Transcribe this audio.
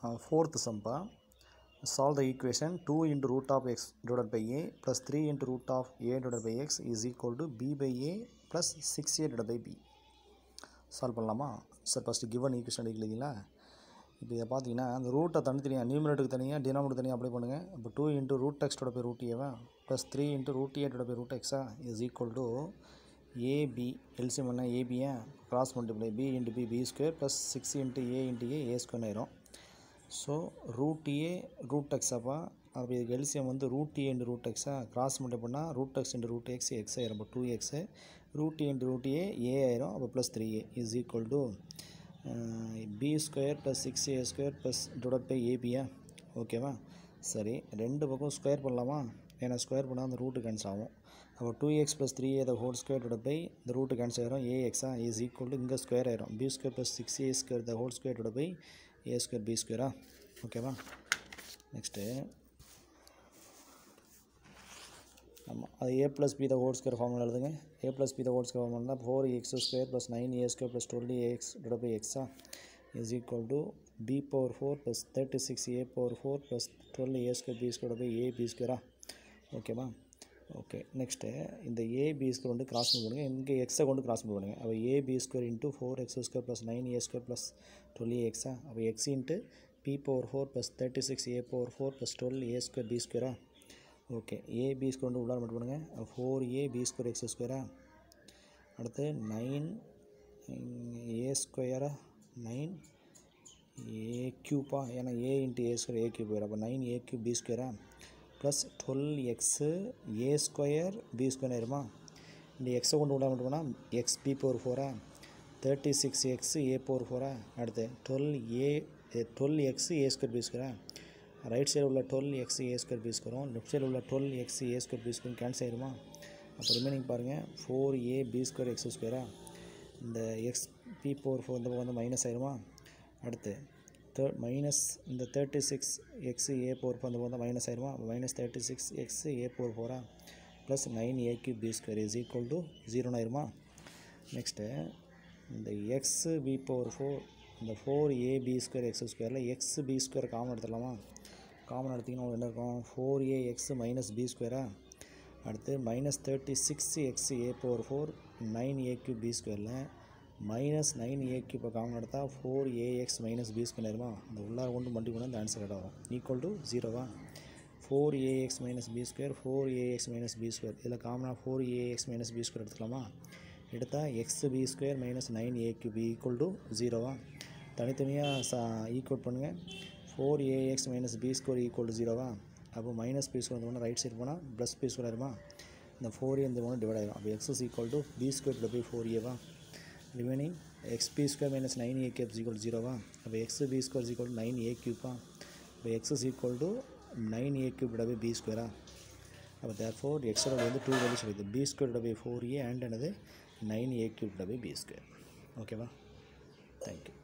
fourth sumpa solve the equation 2 into root of x divided by a plus 3 into root of a divided by x is equal to b by a plus 6a divided by b solve பண்ணலாமா sir first given equation அடிக்கலைங்களா இப்போ இதை பார்த்தீங்கன்னா அந்த ரூட்டை தனித்தனியாக நியூமரேட்டுக்கு தனியாக denominator தனியாக அப்ளை பண்ணுங்கள் இப்போ டூ இன்ட்டு ரூட் எக்ஸோட போய் ரூட் ஏவா ப்ளஸ் த்ரீ இன்ட்டு ரூட் ஏட்டோட போய் ரூட் எக்ஸா is equal to AB LCM என்ன ஏபியா cross multiply B into B B square plus six into A into A A square ஆயிரும் ஸோ ரூட் ஏ ரூட் எக்ஸாப்பா அப்போ இதுக்கு எல்சிஎம் வந்து ரூட் ஏ இன்ட்டு ரூட் எக்ஸா கிராஸ் மல்டி பண்ணால் root X into root X X ஆயிரும் அப்போ two X root A into root A A ஆயிரும் அப்போ plus three A is equal to B square plus six A square plus divide by ஏபியா ஓகேவா சரி ரெண்டு பக்கம் ஸ்கொயர் பண்ணலாமா ஏன்னா ஸ்கொயர் பண்ணால் அந்த ரூட்டு கேன்சல் ஆகும் அப்போ two X plus three A whole square divide by இந்த ரூட்டு கேன்சல் ஆயிரும் ஏ எக்ஸா இஸ் ஈக்குவல் டு இங்கே ஸ்கொயர் ஆயிரும் B square plus six A square the whole square divide by A square B ஸ்கொயரா ஓகேவா next ஆமாம் அது A plus B the whole square formula எழுதுங்க A plus B the whole square formula four X square plus nine A square plus twelve X divide by எக்ஸா is equal to B power four plus thirty six A power four plus twelve A square B square by A B ஸ்கொயரா ஓகேவா okay next இந்த A B square வந்து cross பண்ணுங்க இங்கே எக்ஸை கொண்டு cross பண்ணுங்க அப்போ A B square into four X square plus nine A square plus twelve A எக்ஸா அப்போ X into B power four plus thirty six A power four plus twelve A square B ஸ்கொயரா okay A B square வந்து உள்ளார மட்டும் பண்ணுங்கள் four ஏ B square X ஸ்கொயரா அடுத்து nine ஏ ஸ்கொயரா நைன் ஏ க்யூப்பா ஏன்னா A into A square A cube அப்போ நைன் ஏ க்யூப் பி ஸ்கொயரா plus twelve X A square B square ஆயிருமா இந்த எக்ஸை கொண்டு விட மட்டும் போனால் எக்ஸ் பி பவர் ஃபோரா thirty six X A power ஃபோரா அடுத்து twelve A twelve X A square B ஸ்கொயரா right சைடில் உள்ள twelve X A square B ஸ்கொயரும் லெஃப்ட் சைடில் உள்ள twelve X A square B square cancel ஆயிருமா அப்போ ரிமைனிங் பாருங்கள் ஃபோர் ஏ பி ஸ்கொயர் எக்ஸ் ஸ்கொயரா இந்த எக்ஸ் பி பவர் ஃபோர் இந்த பக்கம் வந்து மைனஸ் ஆயிருமா அடுத்து தேர்ட் மைனஸ் இந்த thirty six x a power four அந்த பக்கம் வந்து மைனஸ் ஆயிருமா minus thirty six x a power ஃபோரா plus nine a cube b square is equal to ஜீரோன்னு ஆயிருமா நெக்ஸ்ட்டு இந்த எக்ஸ் பி பவர் ஃபோர் இந்த ஃபோர் ஏ பி ஸ்கொயர் எக்ஸ் ஸ்கொயரில் எக்ஸ் பி ஸ்கொயர் காமன் எடுத்துடலாமா காமன் எடுத்திங்கன்னா என்ன இருக்கும் four a x minus b ஸ்கொயரா அடுத்து minus thirty six x a power four nine a cube b ஸ்கொயரில் மைனஸ் நைன் ஏ கியூ இப்போ காமன் எடுத்தால் four a x minus b square ஆயிருமா அந்த உள்ளார கொண்டு மல்டி பண்ணால் இந்த ஆன்சர் கரெக்டாக வரும் ஈக்குவல் டு ஜீரோவா four a x minus b square four a x minus b square இதில் காமனாக four a x minus b square எடுத்துக்கலாமா எடுத்தால் x b square minus nine a cube b equal to ஜீரோவா தனித்தனியாக சா ஈக்குவல் பண்ணுங்கள் four a x minus b square equal to ஜீரோவா அப்போ மைனஸ் பி ஸ்கொயர் வந்து ரைட் சைடு போனால் ப்ளஸ் பி ஸ்கொயர் ஆயிருமா இந்த ஃபோர் ஏ இந்த ஒன்று டிவைட் ஆயிரும் அப்போ X is equal to B square to by four ஏவா remaining x b square minus nine a cube equal ஜீரோவா அப்போ x b square equal to nine a கியூப்பா இப்போ x is equal to nine a cube by b ஸ்கொயரா அப்போ therefore எக்ஸோட வந்து two values இருக்குது b square by four a and என்னது nine a cube by b square ஓகேவா thank you